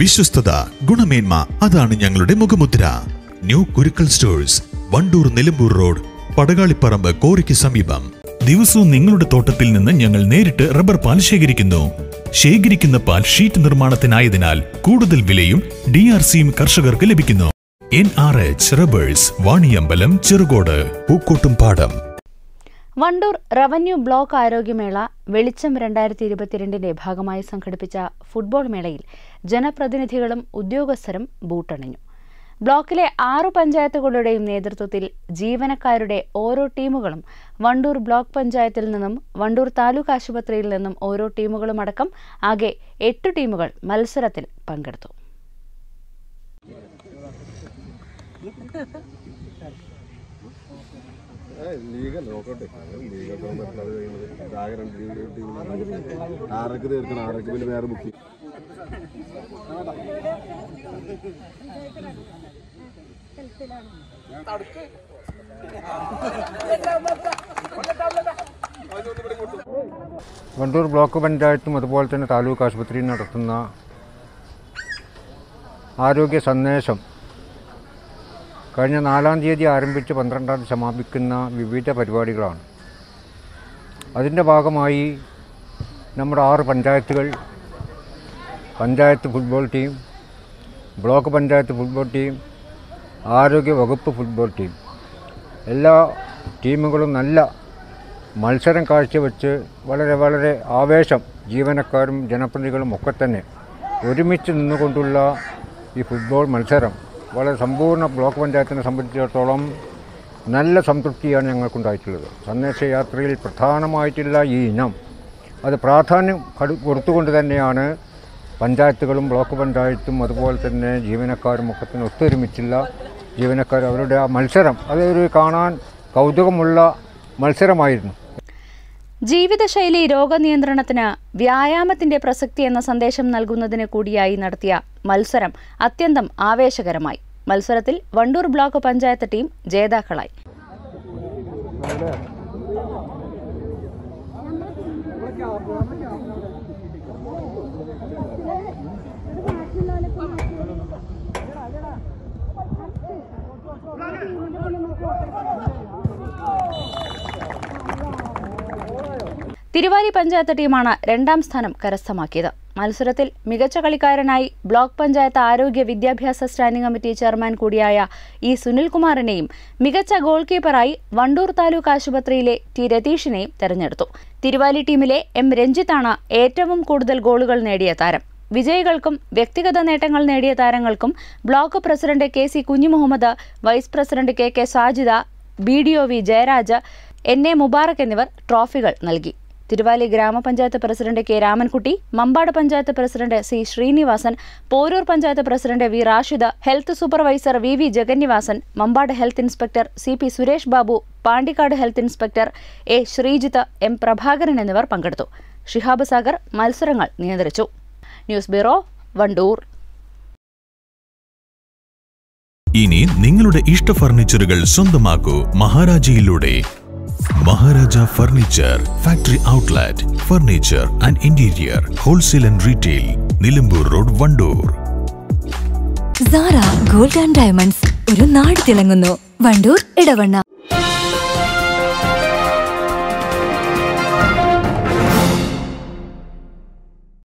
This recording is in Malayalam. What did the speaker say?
വിശ്വസ്തത ഗുണമേന്മ അതാണ് ഞങ്ങളുടെ മുഖമുദ്ര new Kurukkal stores Wandoor Nilambur road Padakaliparamba കോറിക്ക് സമീപം ദിവസവും നിങ്ങളുടെ തോട്ടത്തിൽ നിന്ന് ഞങ്ങൾ നേരിട്ട് റബ്ബർ പാൽ ശേഖരിക്കുന്നു ശേഖരിക്കുന്ന പാൽ ഷീറ്റ് നിർമ്മാണത്തിനായതിനാൽ കൂടുതൽ വിലയും ഡി ആർ സിയും കർഷകർക്ക് ലഭിക്കുന്നു N R H rubbers Vaniyambalam Cherukode Pookkottumpadam Wandoor revenue block ആരോഗ്യമേള വെളിച്ചം രണ്ടായിരത്തി ഇരുപത്തിരണ്ടിന്റെ ഭാഗമായി സംഘടിപ്പിച്ച ഫുട്ബോൾ മേളയിൽ ജനപ്രതിനിധികളും ഉദ്യോഗസ്ഥരും ബൂട്ടണിഞ്ഞു ബ്ലോക്കിലെ ആറു പഞ്ചായത്തുകളുടെയും നേതൃത്വത്തിൽ ജീവനക്കാരുടെ ഓരോ ടീമുകളും വണ്ടൂർ ബ്ലോക്ക് പഞ്ചായത്തിൽ നിന്നും വണ്ടൂർ താലൂക്ക് ആശുപത്രിയിൽ നിന്നും ഓരോ ടീമുകളും അടക്കം ആകെ എട്ട് ടീമുകൾ മത്സരത്തിൽ പങ്കെടുത്തു ലീഗല്ല നോക്കട്ടെ ലീഗൊക്കെ മറ്റുള്ളത് കഴിയുന്നത് ആകെ രണ്ട് ലീഗ് ടീമിൽ ആറൊക്കെ തീർക്കണം ആറൊക്കെ പിന്നെ വേറെ ബുക്ക് വണ്ടൂർ ബ്ലോക്ക് പഞ്ചായത്തും അതുപോലെ തന്നെ താലൂക്ക് ആശുപത്രിയും നടത്തുന്ന ആരോഗ്യ സന്ദേശം കഴിഞ്ഞ നാലാം തീയതി ആരംഭിച്ച് പന്ത്രണ്ടാം തീയതി സമാപിക്കുന്ന വിവിധ പരിപാടികളാണ് അതിൻ്റെ ഭാഗമായി നമ്മുടെ ആറ് പഞ്ചായത്തുകൾ panchayat football team block panchayat football team ആരോഗ്യ വകുപ്പ് ഫുട്ബോൾ ടീം എല്ലാ ടീമുകളും നല്ല മത്സരം കാഴ്ചവെച്ച് വളരെ വളരെ ആവേശം ജീവനക്കാരും ജനപ്രതിനിധികളും ഒക്കെ തന്നെ ഒരുമിച്ച് നിന്നുകൊണ്ടുള്ള ഈ ഫുട്ബോൾ മത്സരം വളരെ സമ്പൂർണ്ണ ബ്ലോക്ക് പഞ്ചായത്തിനെ സംബന്ധിച്ചിടത്തോളം നല്ല സംതൃപ്തിയാണ് ഞങ്ങൾക്കുണ്ടായിട്ടുള്ളത് സന്ദേശയാത്രയിൽ പ്രധാനമായിട്ടുള്ള ഈ ഇനം അത് പ്രാധാന്യം കടു- കൊടുത്തുകൊണ്ട് തന്നെയാണ് പഞ്ചായത്തുകളും ബ്ലോക്ക് പഞ്ചായത്തും അതുപോലെ തന്നെ ജീവനക്കാരും ഒക്കെ തന്നെ ഒത്തൊരുമിച്ചുള്ള ജീവനക്കാർ അവരുടെ ആ മത്സരം അതൊരു കാണാൻ കൗതുകമുള്ള മത്സരമായിരുന്നു ജീവിതശൈലി രോഗനിയന്ത്രണത്തിന് വ്യായാമത്തിന്റെ പ്രസക്തി എന്ന സന്ദേശം നൽകുന്നതിന് കൂടിയായി നടത്തിയ മത്സരം അത്യന്തം ആവേശകരമായി മത്സരത്തിൽ വണ്ടൂർ ബ്ലോക്ക് പഞ്ചായത്ത് ടീം ജേതാക്കളായി തിരുവാലി പഞ്ചായത്ത് ടീമാണ് രണ്ടാം സ്ഥാനം കരസ്ഥമാക്കിയത് മത്സരത്തിൽ മികച്ച കളിക്കാരനായി ബ്ലോക്ക് പഞ്ചായത്ത് ആരോഗ്യ വിദ്യാഭ്യാസ സ്റ്റാൻഡിംഗ് കമ്മിറ്റി ചെയർമാൻ കൂടിയായ ഇ സുനിൽകുമാറിനെയും മികച്ച ഗോൾ കീപ്പറായി വണ്ടൂർ താലൂക്ക് ആശുപത്രിയിലെ ടി രതീഷിനെയും തെരഞ്ഞെടുത്തു തിരുവാലി ടീമിലെ എം രഞ്ജിത്താണ് ഏറ്റവും കൂടുതൽ ഗോളുകൾ നേടിയ താരം വിജയികൾക്കും വ്യക്തിഗത നേട്ടങ്ങൾ നേടിയ താരങ്ങൾക്കും block president K C Kunhimuhammed vice president K K Sajida B D O V Jayaraj N A Mubarak എന്നിവർ ട്രോഫികൾ നൽകി തിരുവാലി ഗ്രാമപഞ്ചായത്ത് president K Ramankutty Mampad panchayat president C Sreenivasan Porur panchayat president V Rashid health supervisor V V Jagannivasan Mampad health inspector C P Suresh Babu Pandikkad health inspector A Sreejith M Prabhakaran എന്നിവർ പങ്കെടുത്തു ഷിഹാബ് സാഗർ മത്സരങ്ങൾ നിയന്ത്രിച്ചു ന്യൂസ് ബ്യൂറോ വണ്ടൂർ ഇനി നിങ്ങളുടെ ഇഷ്ട ഫർണിച്ചറുകൾ സ്വന്തമാക്കൂ മഹാരാജയിലൂടെ Maharaja furniture factory outlet furniture and interior wholesale and retail Nilambur road Wandoor Sara gold and diamonds ഒരു നാട് തിളങ്ങുന്നു വണ്ടൂർ ഇടവണ്ണ